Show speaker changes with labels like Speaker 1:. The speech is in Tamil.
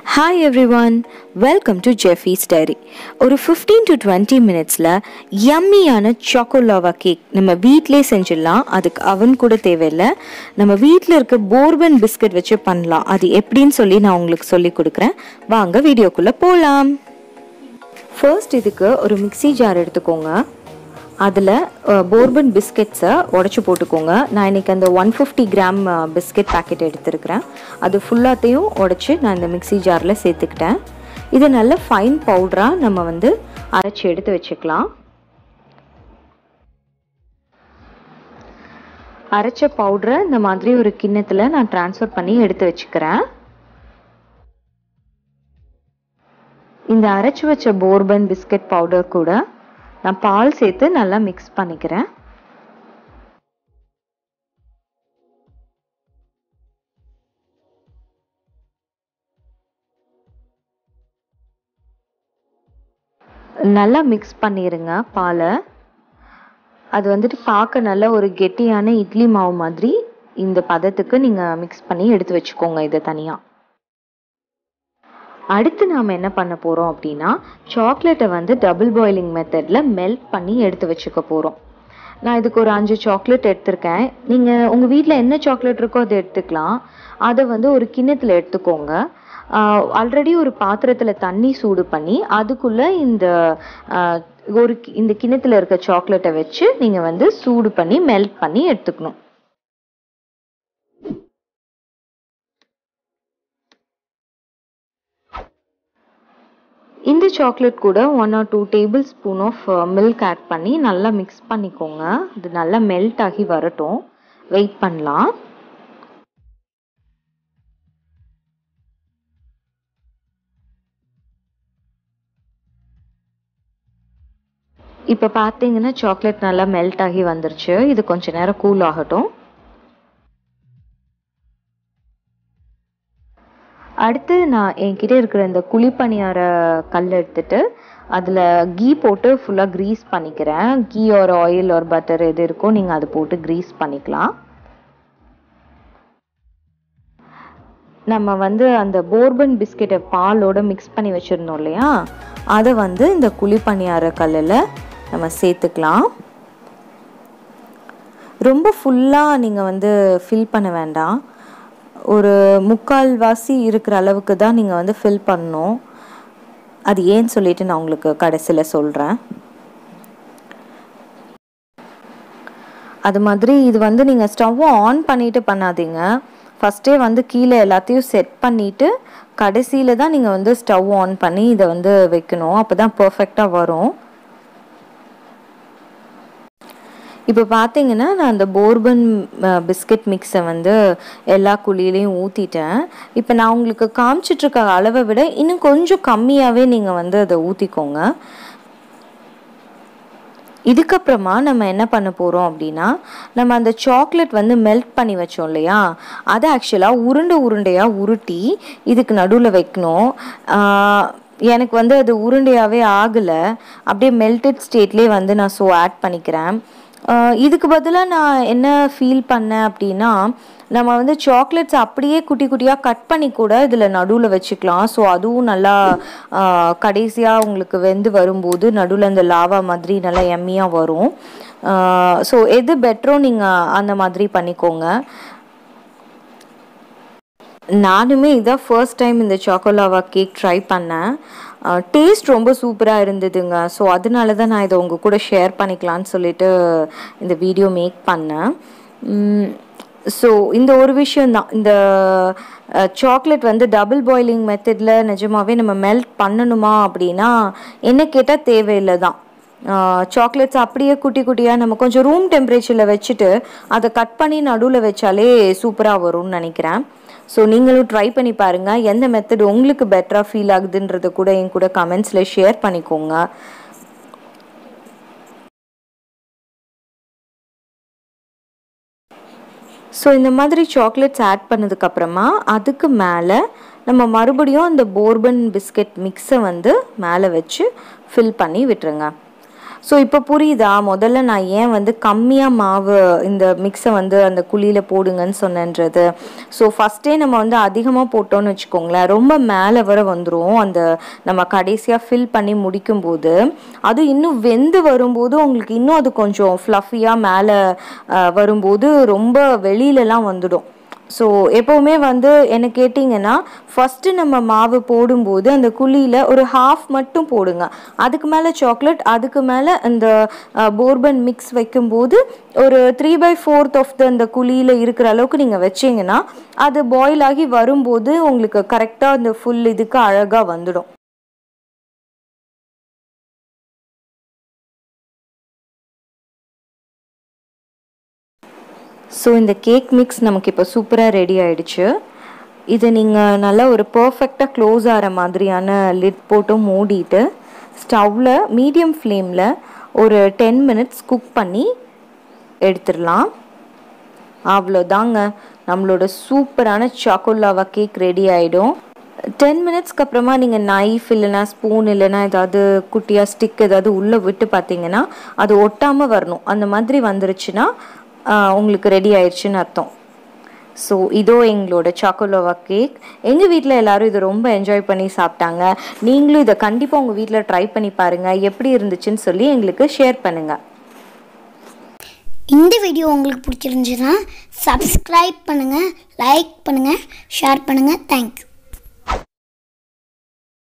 Speaker 1: hi every welcome to Jeffy's diary ஒரு ஃபிஃப்டீன் டு டுவெண்ட்டி மினிட்ஸில் யம்மியான சாக்கோலாவா கேக் நம்ம வீட்டிலே செஞ்சிடலாம் அதுக்கு அவன் கூட தேவையில்லை நம்ம வீட்டில் இருக்க போர்பன் பிஸ்கட் வச்சு பண்ணலாம் அது எப்படின்னு சொல்லி நான் உங்களுக்கு சொல்லி கொடுக்குறேன் வாங்க வீடியோக்குள்ளே போகலாம் ஃபர்ஸ்ட் இதுக்கு ஒரு மிக்ஸி ஜார் எடுத்துக்கோங்க அதில் போர்பன் பிஸ்கெட்ஸை உடச்சி போட்டுக்கோங்க நான் இன்றைக்கி அந்த one fifty gram biscuit packet எடுத்துருக்கிறேன் அது ஃபுல்லாத்தையும் உடச்சி நான் இந்த மிக்ஸி ஜாரில் சேர்த்துக்கிட்டேன் இது நல்ல ஃபைன் பவுடராக நம்ம வந்து அரைச்சி எடுத்து வச்சுக்கலாம் அரைச்ச பவுடரை இந்த மாதிரி ஒரு கிண்ணத்தில் நான் ட்ரான்ஸ்ஃபர் பண்ணி எடுத்து வச்சுக்கிறேன் இந்த அரைச்சி வச்ச போர்பன் பிஸ்கட் பவுடர் கூட நான் பால் சேர்த்து நல்லா மிக்ஸ் பண்ணிக்கிறேன் நல்லா மிக்ஸ் பண்ணிடுங்க பாலை அது வந்துட்டு பார்க்க நல்ல ஒரு கெட்டியான இட்லி மாவு மாதிரி இந்த பதத்துக்கு நீங்கள் மிக்ஸ் பண்ணி எடுத்து வச்சுக்கோங்க இதை தனியாக அடுத்து நாம் என்ன பண்ண போகிறோம் அப்படின்னா சாக்லேட்டை வந்து டபுள் பாயிலிங் மெத்தடில் மெல்ட் பண்ணி எடுத்து வச்சுக்க போகிறோம் நான் இதுக்கு ஒரு அஞ்சு சாக்லேட் எடுத்திருக்கேன் நீங்கள் உங்கள் வீட்டில் என்ன சாக்லேட் இருக்கோ அதை எடுத்துக்கலாம் அதை வந்து ஒரு கிண்ணத்தில் எடுத்துக்கோங்க ஆல்ரெடி ஒரு பாத்திரத்தில் தண்ணி சூடு பண்ணி அதுக்குள்ளே இந்த ஒரு இந்த கிண்ணத்தில் இருக்க சாக்லேட்டை வச்சு நீங்கள் வந்து சூடு பண்ணி மெல்ட் பண்ணி எடுத்துக்கணும் இந்த சாக்லேட் கூட one or two tablespoon of milk add பண்ணி நல்லா மிக்ஸ் பண்ணிக்கோங்க இது நல்லா மெல்ட் ஆகி வரட்டும் வெயிட் பண்ணலாம் இப்போ பார்த்தீங்கன்னா சாக்லேட் நல்லா மெல்ட் ஆகி வந்துருச்சு இது கொஞ்ச நேரம் கூல் ஆகட்டும் அடுத்து நான் என்கிட்ட இருக்கிற இந்த குழிப்பணியார கல் எடுத்துட்டு அதில் கீ போட்டு ஃபுல்லாக க்ரீஸ் பண்ணிக்கிறேன் கீ ஒரு ஆயில் ஒரு பட்டர் எது இருக்கோ நீங்கள் அது போட்டு க்ரீஸ் பண்ணிக்கலாம் நம்ம வந்து அந்த போர்பன் பிஸ்கெட்டை பாலோட மிக்ஸ் பண்ணி வச்சுருந்தோம் இல்லையா அதை வந்து இந்த குழிப்பணியார கல்லில் நம்ம சேர்த்துக்கலாம் ரொம்ப ஃபுல்லாக நீங்கள் வந்து ஃபில் பண்ண வேண்டாம் ஒரு முக்கால் வாசி இருக்கிற அளவுக்கு தான் நீங்கள் வந்து ஃபில் பண்ணணும் அது ஏன்னு சொல்லிட்டு நான் உங்களுக்கு கடைசியில் சொல்கிறேன் அது மாதிரி இது வந்து நீங்கள் ஸ்டவ்வை ஆன் பண்ணிட்டு பண்ணாதீங்க ஃபஸ்ட்டே வந்து கீழே எல்லாத்தையும் செட் பண்ணிவிட்டு கடைசியில் தான் நீங்கள் வந்து ஸ்டவ் ஆன் பண்ணி இதை வந்து வைக்கணும் அப்போ தான் பர்ஃபெக்டாக வரும் இப்போ பார்த்தீங்கன்னா நான் அந்த போர்பன் பிஸ்கட் மிக்ஸை வந்து எல்லா குழியிலையும் ஊற்றிட்டேன் இப்போ நான் உங்களுக்கு காமிச்சிட்ருக்க அளவை விட இன்னும் கொஞ்சம் கம்மியாகவே நீங்கள் வந்து அதை ஊற்றிக்கோங்க இதுக்கப்புறமா நம்ம என்ன பண்ண போகிறோம் அப்படின்னா நம்ம அந்த சாக்லேட் வந்து மெல்ட் பண்ணி வச்சோம் இல்லையா அதை ஆக்சுவலாக உருண்டை உருண்டையாக உருட்டி இதுக்கு நடுவில் வைக்கணும் எனக்கு வந்து அது உருண்டையாகவே ஆகலை அப்படியே மெல்டட் ஸ்டேட்லேயே வந்து நான் ஸோ ஆட் பண்ணிக்கிறேன் இதுக்கு பதிலாக நான் என்ன ஃபீல் பண்ணேன் அப்படின்னா நம்ம வந்து சாக்லேட்ஸ் அப்படியே குட்டி குட்டியாக கட் பண்ணி கூட இதில் நடுவில் வச்சுக்கலாம் ஸோ அதுவும் நல்லா கடைசியாக உங்களுக்கு வெந்து வரும்போது நடுவில் இந்த லாவா மாதிரி நல்லா எம்மியாக வரும் ஸோ எது பெட்டரோ நீங்கள் அந்த மாதிரி பண்ணிக்கோங்க நானுமே இதான் ஃபர்ஸ்ட் டைம் இந்த சாக்கோலாவா கேக் ட்ரை பண்ணேன் டேஸ்ட் ரொம்ப சூப்பராக இருந்ததுங்க ஸோ அதனால தான் நான் இதை உங்கள் கூட ஷேர் பண்ணிக்கலான்னு சொல்லிட்டு இந்த வீடியோ மேக் பண்ணேன் ஸோ இந்த ஒரு விஷயந்தான் இந்த சாக்லேட் வந்து டபுள் பாயிலிங் மெத்தடில் நிஜமாகவே நம்ம மெல்ட் பண்ணணுமா அப்படின்னா என்ன கேட்டால் தேவையில்லை தான் சாக்லேட்ஸ் அப்படியே குட்டி குட்டியாக நம்ம கொஞ்சம் ரூம் டெம்பரேச்சரில் வச்சுட்டு அதை கட் பண்ணி நடுவில் வச்சாலே சூப்பராக வரும்னு நினைக்கிறேன் ஸோ நீங்களும் ட்ரை பண்ணி பாருங்கள் எந்த மெத்தட் உங்களுக்கு பெட்டராக ஃபீல் ஆகுதுன்றத கூட என் கூட கமெண்ட்ஸில் ஷேர் பண்ணிக்கோங்க ஸோ இந்த மாதிரி சாக்லேட்ஸ் ஆட் பண்ணதுக்கப்புறமா அதுக்கு மேலே நம்ம மறுபடியும் அந்த போர்பன் பிஸ்கெட் மிக்ஸை வந்து மேலே வச்சு ஃபில் பண்ணி விட்டுருங்க ஸோ இப்போ புரியுதா முதல்ல நான் ஏன் வந்து கம்மியாக மாவு இந்த மிக்ஸை வந்து அந்த குழியில் போடுங்கன்னு சொன்னேன்றது ஸோ ஃபஸ்ட்டே நம்ம வந்து அதிகமாக போட்டோம்னு வச்சுக்கோங்களேன் ரொம்ப மேலே வர வந்துடும் அந்த நம்ம கடைசியாக ஃபில் பண்ணி முடிக்கும்போது அது இன்னும் வெந்து வரும்போது உங்களுக்கு இன்னும் அது கொஞ்சம் ஃப்ளஃபியாக மேலே வரும்போது ரொம்ப வெளியிலலாம் வந்துடும் ஸோ எப்போவுமே வந்து என்ன கேட்டிங்கன்னா ஃபஸ்ட்டு நம்ம மாவு போடும்போது அந்த குழியில் ஒரு ஹாஃப் மட்டும் போடுங்க அதுக்கு மேலே சாக்லேட் அதுக்கு மேலே அந்த போர்பன் மிக்ஸ் வைக்கும்போது ஒரு three by fourth of the அந்த குழியில் இருக்கிற அளவுக்கு நீங்கள் வச்சிங்கன்னா அது பாயில் ஆகி வரும்போது உங்களுக்கு கரெக்டாக அந்த ஃபுல் இதுக்கு அழகாக வந்துடும் ஸோ இந்த கேக் மிக்ஸ் நமக்கு இப்போ சூப்பராக ரெடி ஆயிடுச்சு இதை நீங்கள் நல்லா ஒரு பர்ஃபெக்டாக க்ளோஸ் ஆகிற மாதிரியான லிட் போட்டு மூடிட்டு ஸ்டவ்வில் மீடியம் ஃப்ளேமில் ஒரு டென் மினிட்ஸ் குக் பண்ணி எடுத்துடலாம் அவ்வளோதாங்க நம்மளோட சூப்பரான சாக்கோலாவா கேக் ரெடி ஆகிடும் டென் மினிட்ஸ்க்கு அப்புறமா நீங்கள் நைஃப் இல்லைனா ஸ்பூன் இல்லைனா ஏதாவது குட்டியாக ஸ்டிக் ஏதாவது உள்ளே விட்டு பார்த்தீங்கன்னா அது ஒட்டாமல் வரணும் அந்த மாதிரி வந்துருச்சுன்னா உங்களுக்கு ரெடி ஆயிடுச்சுன்னு அர்த்தம் ஸோ இதோ எங்களோட சாக்கோலோவா கேக் எங்கள் வீட்டில் எல்லோரும் இதை ரொம்ப என்ஜாய் பண்ணி சாப்பிட்டாங்க நீங்களும் இதை கண்டிப்பாக உங்கள் வீட்டில் ட்ரை பண்ணி பாருங்கள் எப்படி இருந்துச்சுன்னு சொல்லி எங்களுக்கு ஷேர் பண்ணுங்கள்
Speaker 2: இந்த வீடியோ உங்களுக்கு பிடிச்சிருந்துச்சுன்னா சப்ஸ்கிரைப் பண்ணுங்கள் லைக் பண்ணுங்கள் ஷேர் பண்ணுங்கள் தேங்க்யூ